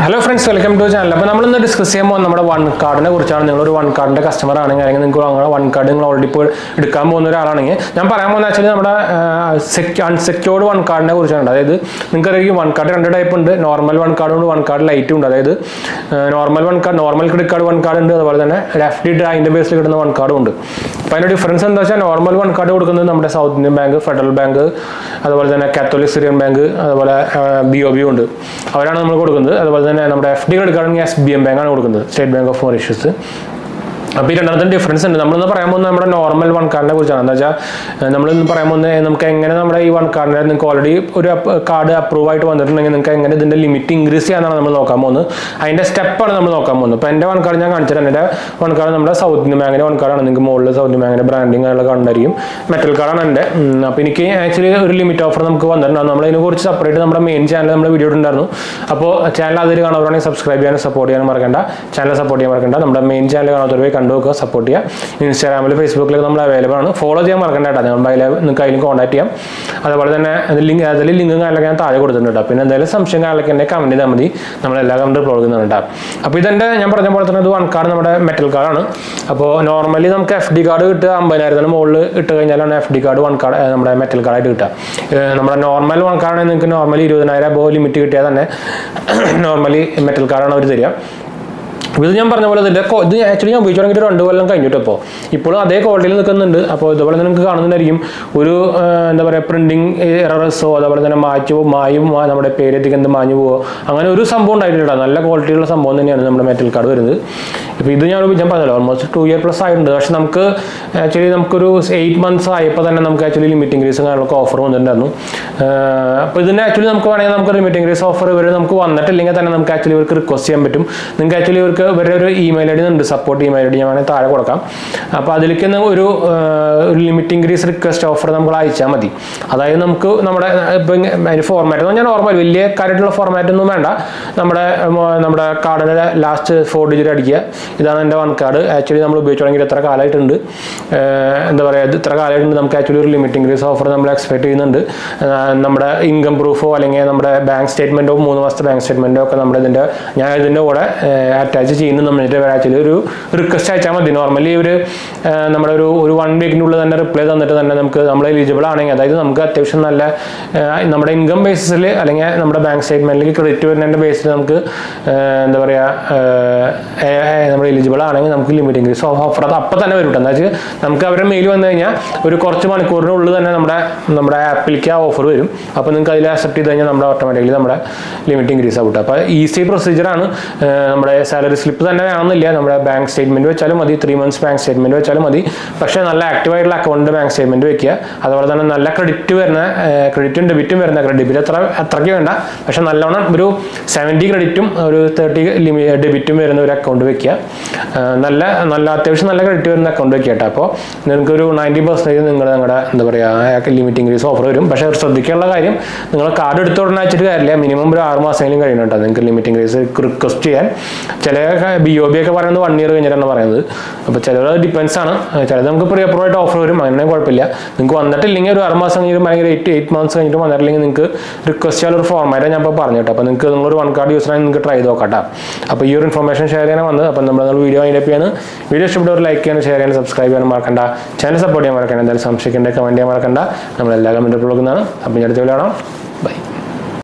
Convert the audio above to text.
hello friends welcome to channel അപ്പോൾ നമ്മൾ ഇന്ന് ഡിസ്കസ് ചെയ്യുമ്പോൾ നമ്മുടെ വൺ കാർഡിനെ കുറിച്ചാണ് നിങ്ങൾ ഒരു വൺ കാർഡിൻ്റെ കസ്റ്റമർ ആണെങ്കിൽ അല്ലെങ്കിൽ നിങ്ങൾക്ക് അങ്ങനെ വൺ കാർഡ് നിങ്ങൾ ഓൾറെഡി ഇപ്പോൾ എടുക്കാൻ പോകുന്ന ഒരാളാണെങ്കിൽ ഞാൻ പറയാൻ പോകുന്ന ആക്ച്വലി നമ്മുടെ അൺസെക്യൂർഡ് വൺ കാർഡിനെ കുറിച്ചാണ് അതായത് നിങ്ങൾക്കറിയാം വൺ കാർഡ് രണ്ട് ടൈപ്പ് ഉണ്ട് നോർമൽ വൺ കാർഡ് ഉണ്ട് വൺ കാർഡ് ലൈറ്റും ഉണ്ട് അതായത് normal one card normal credit card one card ഉണ്ട് അതുപോലെ തന്നെ എഫ് ഡി അതിൻ്റെ ബേസിൽ കിട്ടുന്ന വൺ കാർഡും ഉണ്ട് അപ്പോൾ അതിൻ്റെ ഡിഫറൻസ് എന്താ വെച്ചാൽ നോർമൽ വൺ കാർഡ് കൊടുക്കുന്നത് നമ്മുടെ South Indian Bank Federal Bank അതുപോലെ തന്നെ കാത്തോലിക് സിറിയൻ ബാങ്ക് അതുപോലെ ബി ഒ ബി ഉണ്ട് അവരാണ് നമ്മൾ കൊടുക്കുന്നത് അതുപോലെ തന്നെ നമ്മുടെ എഫ് ഡി എടുക്കുകയാണെങ്കിൽ എസ് ബി എം ബാങ്കാണ് കൊടുക്കുന്നത് സ്റ്റേറ്റ് ബാങ്ക് ഓഫ് മൊറീഷ്യസ് അപ്പോൾ ഈ രണ്ടാമത്തെ ഡിഫറൻസ് ഉണ്ട് നമ്മളിന്ന് പറയാൻ പോകുന്നത് നമ്മുടെ നോർമൽ വൺ കാർഡിനെ കുറിച്ചാണ് എന്താ വെച്ചാൽ നമ്മളിന്ന് പറയാൻ പോകുന്നത് നമുക്ക് എങ്ങനെ നമ്മുടെ ഈ വൺ കാർഡിനെ നിങ്ങൾക്ക് ഓൾറെഡി ഒരു കാർഡ് അപ്രൂവ് ആയിട്ട് വന്നിട്ടുണ്ടെങ്കിൽ നിങ്ങൾക്ക് എങ്ങനെ ഇതിൻ്റെ ലിമിറ്റ് ഇൻക്രീസ് ചെയ്യാനാണ് നമ്മൾ നോക്കാൻ പോകുന്നത് അതിൻ്റെ സ്റ്റെപ്പാണ് നമ്മൾ നോക്കാൻ പോകുന്നത് ഇപ്പോൾ എൻ്റെ വൺ കാർഡ് ഞാൻ കാണിച്ചിട്ട് എൻ്റെ വൺ കാർഡ് നമ്മുടെ സൗത്ത് ഇന്ത്യൻ ബാങ്കിൻ്റെ വൺ കാർഡാണ് നിങ്ങൾക്ക് മുകളിൽ സൗത്ത് ഇന്ത്യൻ ബാങ്കിൻ്റെ ബ്രാൻഡിങ് ആയുള്ള കണ്ടായിരിക്കും മെറ്റൽ കാർഡാണ് എൻ്റെ അപ്പോൾ എനിക്ക് ആക്ച്വലി ഒരു ലിമിറ്റ് ഓഫർ നമുക്ക് വന്നിട്ടുണ്ടായിരുന്നു നമ്മൾ ഇതിനെക്കുറിച്ച് സെപ്പറേറ്റ് നമ്മുടെ മെയിൻ ചാനൽ നമ്മൾ വീഡിയോ ഉണ്ടായിരുന്നു അപ്പോൾ ചാനൽ അതിൽ കാണുന്നവരാണെങ്കിൽ സബ്സ്ക്രൈബ് ചെയ്യാനും സപ്പോർട്ട് ചെയ്യാനും മറക്കണ്ട ചാനൽ സപ്പോർട്ട് ചെയ്യാൻ മറക്കണ്ട നമ്മുടെ മെയിൻ ചാനൽ കാണാത്തവർ പോയി കണ്ടു നോക്കുക സപ്പോർട്ട് ചെയ്യുക ഇൻസ്റ്റാഗ്രാമിൽ ഫേസ്ബുക്കിലൊക്കെ നമ്മൾ അവൈലബിൾ ആണ് ഫോളോ ചെയ്യാൻ മറക്കണ്ട കേട്ടോ നിങ്ങൾ അതിൽ നിങ്ങൾക്ക് അതിലും കോൺടാക്ട് ചെയ്യാം അതുപോലെ തന്നെ അതിൽ ലിങ്ക് അതിൽ ലിങ്കും കാര്യങ്ങളൊക്കെ ഞാൻ താഴെ കൊടുത്തിട്ടുണ്ട് കേട്ടോ പിന്നെ എന്തെങ്കിലും സംശയം കാര്യങ്ങളൊക്കെ എന്നെ കമൻറ്റ് ചെയ്താൽ മതി നമ്മളെല്ലാ കമൻറ്റ് റിപ്ലൈ കൊടുക്കുന്നുണ്ട് കേട്ടോ അപ്പോൾ ഇതെൻ്റെ ഞാൻ പറഞ്ഞ പോലെ തന്നെ ഇത് വൺ കാർഡ് നമ്മുടെ മെറ്റൽ കാർഡാണ് അപ്പോൾ നോർമലി നമുക്ക് എഫ് ഡി കാർഡ് കിട്ടുക അമ്പതിനായിരത്തിന് മുകളിൽ ഇട്ട് കഴിഞ്ഞാലാണ് F D card one card നമ്മുടെ മെറ്റൽ കാർഡായിട്ട് കിട്ടുക ഏഹ് നമ്മുടെ നോർമൽ വൺ കാർഡാണെങ്കിൽ നിങ്ങൾക്ക് നോർമലി ഇരുപതിനായിരം അപ്പോൾ ലിമിറ്റ് കിട്ടിയാൽ തന്നെ നോർമലി മെറ്റൽ കാർഡാണ് അവർ തരിക ഇത് ഞാൻ പറഞ്ഞ പോലെ ഇതിൻ്റെ ഇത് ആക്ച്വലി ഞാൻ ഉപയോഗിച്ചു തുടങ്ങിയിട്ട് രണ്ട് കൊല്ലം കഴിഞ്ഞിട്ട് ഇപ്പോൾ ഇപ്പോഴും അതേ ക്വാളിറ്റിയിൽ നിൽക്കുന്നുണ്ട് അപ്പോൾ ഇതുപോലെ തന്നെ നിങ്ങൾക്ക് കാണുന്നുണ്ടായിരിക്കും ഒരു ആ, എന്താ പറയുക പ്രിൻറ്റിങ് എററസോ അതേപോലെ തന്നെ മാറ്റോ മായും മാ- നമ്മുടെ പേരെത്തിക്ക് എന്ത് മാഞ്ഞു പോവോ അങ്ങനെ ഒരു സംഭവം ഉണ്ടായിട്ടില്ല നല്ല ക്വാളിറ്റിയുള്ള സംഭവം തന്നെയാണ് നമ്മുടെ മെറ്റൽ കാർഡ് വരുന്നത് ഇപ്പോൾ ഇത് ഞാൻ ഞാൻ പറഞ്ഞല്ലോ ഓൾമോസ്റ്റ് ടു ഇയർ പ്ലസ് ആയിട്ടുണ്ട് പക്ഷെ നമുക്ക് ആക്ച്വലി നമുക്കൊരു എയ്റ്റ് മന്ത്സ് ആയപ്പോൾ തന്നെ നമുക്ക് ആക്ച്വലി ലിമിറ്റ് ഇൻക്രീസും കാര്യങ്ങളൊക്കെ ഓഫർ വന്നിട്ടുണ്ടായിരുന്നു അപ്പോൾ ഇതിന് ആക്ച്വലി നമുക്ക് വേണമെങ്കിൽ നമുക്ക് ലിമിറ്റ് ഇൻക്രീസ് ഓഫർ ഇവർ നമുക്ക് വന്നിട്ടില്ലെങ്കിൽ തന്നെ നമുക്ക് ആക്ച്വലി ഇവർക്ക് റിക്വസ്റ്റ് ചെയ്യാൻ പറ്റും നിങ്ങൾക്ക് ആക്ച്വലി ഇവർക്ക് ഇവരുടെ ഒരു ഇമെയിൽ ഐ ഡി ഉണ്ട് സപ്പോർട്ട് ഇമെയിൽ ഐ ഡി ഞാൻ വേണമെങ്കിൽ താഴെ കൊടുക്കാം അപ്പോൾ അതിലേക്ക് ഒന്ന് ഒരു ആ, ഒരു ലിമിറ്റ് ഇൻക്രീസ് റിക്വസ്റ്റ് ഓഫർ നമ്മൾ അയച്ചാൽ മതി അതായത് നമുക്ക് നമ്മുടെ ഇപ്പം അതിന് ഫോർമാറ്റ് എന്ന് പറഞ്ഞാൽ നോർമൽ വലിയ കാര്യമായിട്ടുള്ള ഫോർമാറ്റ് ഒന്നും വേണ്ട നമ്മുടെ ഉം, നമ്മുടെ കാർഡിൻ്റെ ലാസ്റ്റ് ഫോർ ഡിജിറ്റ് അടിക്കുക ഇതാണ് എൻ്റെ വൺ കാർഡ് ആക്ച്വലി നമ്മൾ ഉപയോഗിച്ചു തുടങ്ങിയിട്ട് എത്ര കാലമായിട്ടുണ്ട് ഏഹ് എന്താ പറയുക ഇത് ഇത്ര കാലമായിട്ടുണ്ട് നമുക്ക് ആക്ച്വലി ഒരു ലിമിറ്റ് ഇൻക്രീസ് ഓഫർ നമ്മൾ എക്സ്പെക്ട് ചെയ്യുന്നുണ്ട് ഏഹ് നമ്മുടെ ഇൻകം പ്രൂഫോ അല്ലെങ്കിൽ നമ്മുടെ ബാങ്ക് സ്റ്റേറ്റ്മെൻറ്റോ മൂന്ന് മാസത്തെ ബാങ്ക് സ്റ്റേറ്റ്മെൻറ്റോ ഒക്കെ നമ്മുടെ ഇതിൻ്റെ ഞാൻ ഇതിൻ്റെ കൂടെ അറ്റാച്ച് ചെയ്യുന്നു നമ്മളിട്ട് ആക്ച്വലി ഒരു റിക്വസ്റ്റ് അയച്ചാൽ മതി നോർമലി ഒരു നമ്മുടെ ഒരു ഒരു വൺ വീക്കിനുള്ളിൽ തന്നെ റിപ്ലൈ തന്നിട്ട് തന്നെ നമുക്ക് നമ്മൾ എലിജിബിൾ ആണെങ്കിൽ അതായത് നമുക്ക് അത്യാവശ്യം നല്ല ഏഹ് നമ്മുടെ ഇൻകം ബേസിസിൽ അല്ലെങ്കിൽ നമ്മുടെ ബാങ്ക് സ്റ്റേറ്റ്മെൻറ്റിലേക്ക് ക്രെഡിറ്റ് വരുന്നതിൻ്റെ ബേസിൽ നമുക്ക് ഏഹ് എന്താ പറയുക നമ്മൾ എലിജിബിൾ ആണെങ്കിൽ നമുക്ക് ലിമിറ്റ് ഇൻക്രീസ് ഓഫർ അത് അപ്പം തന്നെ വരും കേട്ടോ എന്താ വെച്ചാൽ നമുക്ക് അവരുടെ മെയിൽ വന്നു കഴിഞ്ഞാൽ ഒരു കുറച്ച് മണിക്കൂറിനുള്ളിൽ തന്നെ നമ്മുടെ നമ്മുടെ ആപ്പിലേക്ക് ആ ഓഫർ വരും അപ്പോൾ നിങ്ങൾക്ക് അതിൽ അക്സെപ്റ്റ് ചെയ്ത് കഴിഞ്ഞാൽ നമ്മുടെ ഓട്ടോമാറ്റിക്കലി നമ്മുടെ ലിമിറ്റ് ഇൻക്രീസ് ആവും അപ്പോൾ ഈസി പ്രൊസീജിയറാണ് നമ്മുടെ സാലറി സ്ലിപ്പ് തന്നെ വേണമെന്നില്ല നമ്മുടെ ബാങ്ക് സ്റ്റേറ്റ്മെൻറ്റ് വെച്ചാലും മതി ത്രീ മന്ത്സ് ബാങ്ക് സ്റ്റേറ്റ്മെൻറ്റ് വെച്ചാലും മതി പക്ഷേ നല്ല ആക്റ്റീവ് ആയിട്ടുള്ള അക്കൗണ്ട് ബാങ്ക് സ്റ്റേറ്റ്മെൻറ്റ് വെക്കുക അതുപോലെ തന്നെ നല്ല ക്രെഡിറ്റ് വരുന്ന ക്രെഡിറ്റും ഡെബിറ്റും വരുന്ന ക്രെഡിറ്റ് അത്ര അത്രയ്ക്ക് വേണ്ട പക്ഷേ നല്ലോണം ഒരു സെവൻറ്റി ക്രെഡിറ്റും ഒരു തേർട്ടി ഡെബിറ്റും വരുന്ന ഒരു അക്കൗണ്ട് വെക്കുക ആ, നല്ല നല്ല അത്യാവശ്യം നല്ല ക്രെഡിറ്റ് വരുന്ന അക്കൗണ്ട് വെക്കുക കേട്ടോ അപ്പോൾ നിങ്ങൾക്ക് ഒരു നയൻറ്റി പെർസെൻറ്റേജ് നിങ്ങളുടെ നിങ്ങളുടെ എന്താ പറയുക ലിമിറ്റ് ഇൻക്രീസ് ഓഫർ വരും പക്ഷേ ശ്രദ്ധിക്കാനുള്ള കാര്യം നിങ്ങൾ കാർഡ് എടുത്ത് ഉടനെ വെച്ചിട്ട് കാര്യമില്ല മിനിമം ഒരു ആറ് മാസമെങ്കിലും കഴിയണം കേട്ടോ നിങ്ങൾക്ക് ലിമിറ്റ് ഇൻക്രീസ് റിക്വസ്റ്റ് ചെയ്യാൻ ചില ബി ഒ ബി ഒക്കെ പറയുന്നത് വൺ ഇയർ കഴിഞ്ഞിട്ടാണ് പറയുന്നത് അപ്പോൾ ചിലർ ഡിപ്പെൻസ് ആണ് ചിലത് നമുക്ക് പ്രീ അപ്രൂവ് ആയിട്ട് ഓഫർ വരും അങ്ങനെ കുഴപ്പമില്ല നിങ്ങൾക്ക് വന്നിട്ടില്ലെങ്കിൽ ഒരു ആറ് മാസം കഴിഞ്ഞിട്ട് ഭയങ്കര എയ്റ്റ് എയ്റ്റ് മന്ത്സ് കഴിഞ്ഞിട്ട് വന്നിട്ടില്ലെങ്കിൽ നിങ്ങൾക്ക് റിക്വസ്റ്റ് ചെയ്യാൻ ഒരു ഫോർമാറ്റ് ഞാൻ ഇപ്പോൾ പറഞ്ഞു കേട്ടോ അപ്പോൾ നിങ്ങൾക്ക് നിങ്ങളൊരു വൺ കാർഡ് യൂസ് ആണെങ്കിൽ നിങ്ങൾക്ക് ട്രൈ ചെയ്ത് നോക്കാം കേട്ടോ അപ്പോൾ ഈ ഒരു ഇൻഫർമേഷൻ ഷെയർ ചെയ്യാൻ വന്നത് അപ്പോൾ നമ്മൾ നിങ്ങൾ വീഡിയോ അതിൻ്റെ ചെയ്യാണ് വീഡിയോ ഇഷ്ടപ്പെട്ടവർ ലൈക്ക് ചെയ്യാനും ഷെയർ ചെയ്യാനും സബ്സ്ക്രൈബ് ചെയ്യാനും മറക്കണ്ട ചാനൽ സപ്പോർട്ട് ചെയ്യാൻ മറക്കണ്ട എന്തായാലും സംശയിക്കേണ്ട കമൻറ്റ് ചെയ്യാൻ മറക്കണ്ട നമ്മൾ എല്ലാ കമൻറ്റും കൊടുക്കുന്നതാണ് അപ്പോൾ ഞാൻ അടുത്ത വീഡിയോ കാണാം